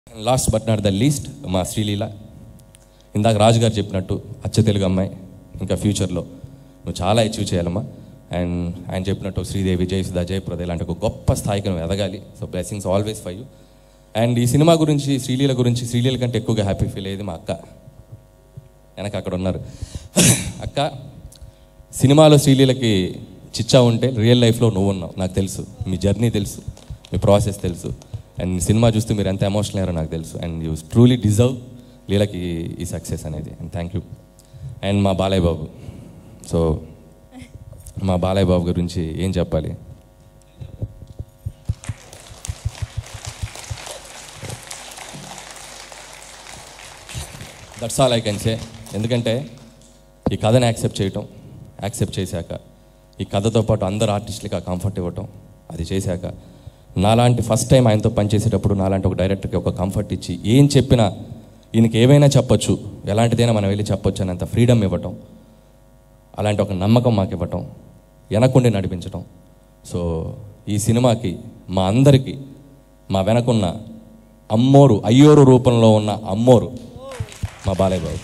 last but not the least మా శ్రీలీల ఇందాక రాజు గారు చెప్పినట్టు అచ్చ తెలుగు అమ్మాయి ఇంకా ఫ్యూచర్లో నువ్వు చాలా అచీవ్ చేయాలమ్మా అండ్ ఆయన చెప్పినట్టు శ్రీదేవి జయసుధ జయప్రద ఇలాంటి ఒక గొప్ప స్థాయికి నువ్వు ఎదగాలి so blessings always for you and ఈ సినిమా గురించి శ్రీలీల గురించి శ్రీలీల కంటే ఎక్కువగా హ్యాపీ ఫీల్ అయ్యేది మా అక్క వెనక అక్కడ ఉన్నారు అక్క సినిమాలో శ్రీలీలకి చిచ్చా ఉంటే రియల్ లైఫ్లో నువ్వు ఉన్నావు నాకు తెలుసు మీ జర్నీ తెలుసు మీ ప్రాసెస్ తెలుసు అండ్ సినిమా చూస్తే మీరు ఎంత ఎమోషనల్ అయ్యారో నాకు తెలుసు అండ్ యూ ట్రూలీ డిజర్వ్ లీలకి ఈ సక్సెస్ అనేది అండ్ థ్యాంక్ యూ అండ్ మా బాలయ్య బాబు సో మా బాలయ్య బాబు గురించి ఏం చెప్పాలి that's all I can say ఎందుకంటే ఈ కథని యాక్సెప్ట్ చేయటం యాక్సెప్ట్ చేశాక ఈ కథతో పాటు అందరు ఆర్టిస్టులకి ఆ కంఫర్ట్ ఇవ్వటం అది చేశాక నాలాంటి ఫస్ట్ టైం ఆయనతో పనిచేసేటప్పుడు నాలాంటి ఒక డైరెక్టర్కి ఒక కంఫర్ట్ ఇచ్చి ఏం చెప్పినా ఈయనకి ఏవైనా చెప్పొచ్చు ఎలాంటిదైనా మనం వెళ్ళి చెప్పొచ్చు అనేంత ఫ్రీడమ్ ఇవ్వటం అలాంటి ఒక నమ్మకం మాకు ఇవ్వటం వెనకుండి నడిపించటం సో ఈ సినిమాకి మా అందరికీ మా వెనకున్న అమ్మోరు అయ్యోరు రూపంలో ఉన్న అమ్మోరు మా బాలయ్య బాబు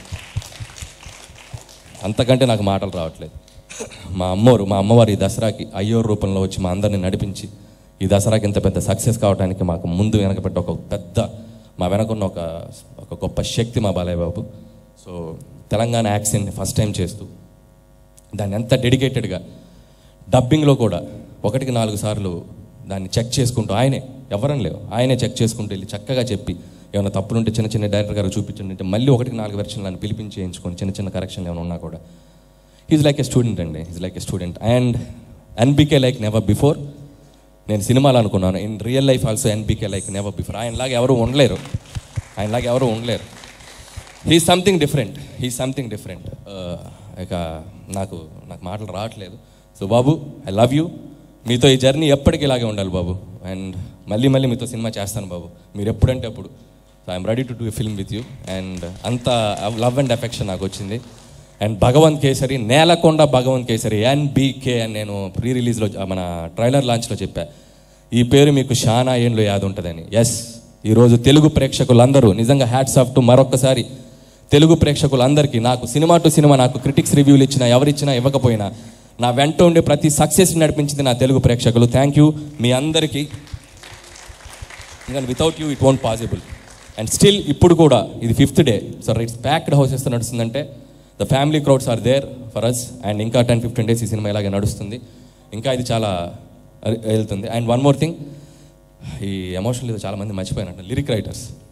అంతకంటే నాకు మాటలు రావట్లేదు మా అమ్మోరు మా అమ్మవారి ఈ దసరాకి అయ్యోరు రూపంలో వచ్చి మా అందరిని నడిపించి ఈ దసరాకి ఇంత పెద్ద సక్సెస్ కావడానికి మాకు ముందు వెనకబెట్ట ఒక పెద్ద మా వెనకున్న ఒక ఒక గొప్ప శక్తి మా బాలయ్య బాబు సో తెలంగాణ యాక్సెంట్ని ఫస్ట్ టైం చేస్తూ దాన్ని ఎంత డెడికేటెడ్గా డబ్బింగ్లో కూడా ఒకటికి నాలుగు సార్లు దాన్ని చెక్ చేసుకుంటూ ఆయనే ఎవరని లేవు ఆయనే చెక్ చేసుకుంటూ వెళ్ళి చక్కగా చెప్పి ఏమైనా తప్పులుంటే చిన్న చిన్న డైరెక్టర్ గారు చూపించండి అంటే మళ్ళీ ఒకటికి నాలుగు వెర్షన్లు నన్ను పిలిపించి చేయించుకొని చిన్న చిన్న కరెక్షన్లు ఏమైనా ఉన్నా కూడా ఈజ్ లైక్ ఎ స్టూడెంట్ అండి is like a student and NBK like never before నేను సినిమాలో అనుకున్నాను in real life also NBK like never before ఆయనలాగా ఎవరు ఉండలేరు ఆయనలాగా ఎవరు ఉండలేరు he something different he something different ఇక నాకు నాకు మాటలు రావట్లేదు so Babu I love you మీతో ఈ జర్నీ ఎప్పటికీ ఇలాగే ఉండాలి బాబు అండ్ మళ్ళీ మళ్ళీ మీతో సినిమా చేస్తాను బాబు మీరు ఎప్పుడంటే అప్పుడు so I'm ready to do film with you and అంత లవ్ అండ్ అఫెక్షన్ నాకు వచ్చింది అండ్ భగవంత్ కేసరి నేలకొండ భగవంత్ కేసరి ఎన్బీకే అని నేను ప్రీ రిలీజ్లో మన ట్రైలర్ లాంచ్లో చెప్పా ఈ పేరు మీకు షానా ఏండ్లో యాద ఉంటుందని ఎస్ ఈరోజు తెలుగు ప్రేక్షకులందరూ నిజంగా హ్యాట్స్ ఆఫ్ టు మరొకసారి తెలుగు ప్రేక్షకులందరికీ నాకు సినిమా టు సినిమా నాకు క్రిటిక్స్ రివ్యూలు ఇచ్చినా ఎవరిచ్చినా ఇవ్వకపోయినా నా వెంట ఉండే ప్రతి సక్సెస్ నడిపించింది నా తెలుగు ప్రేక్షకులు థ్యాంక్ యూ మీ అందరికీ ఇంకా without you it won't possible and still ఇప్పుడు కూడా ఇది fifth day so it's packed houses నడుస్తుందంటే the family crowds are there for us and ఇంకా టెన్ ఫిఫ్టీన్ డేస్ ఈ సినిమా ఇలాగే నడుస్తుంది ఇంకా ఇది చాలా వెళ్తుంది అండ్ వన్ మోర్ థింగ్ ఈ ఎమోషనల్ ఇది చాలా మంది మర్చిపోయినట్టు లిరిక్ రైటర్స్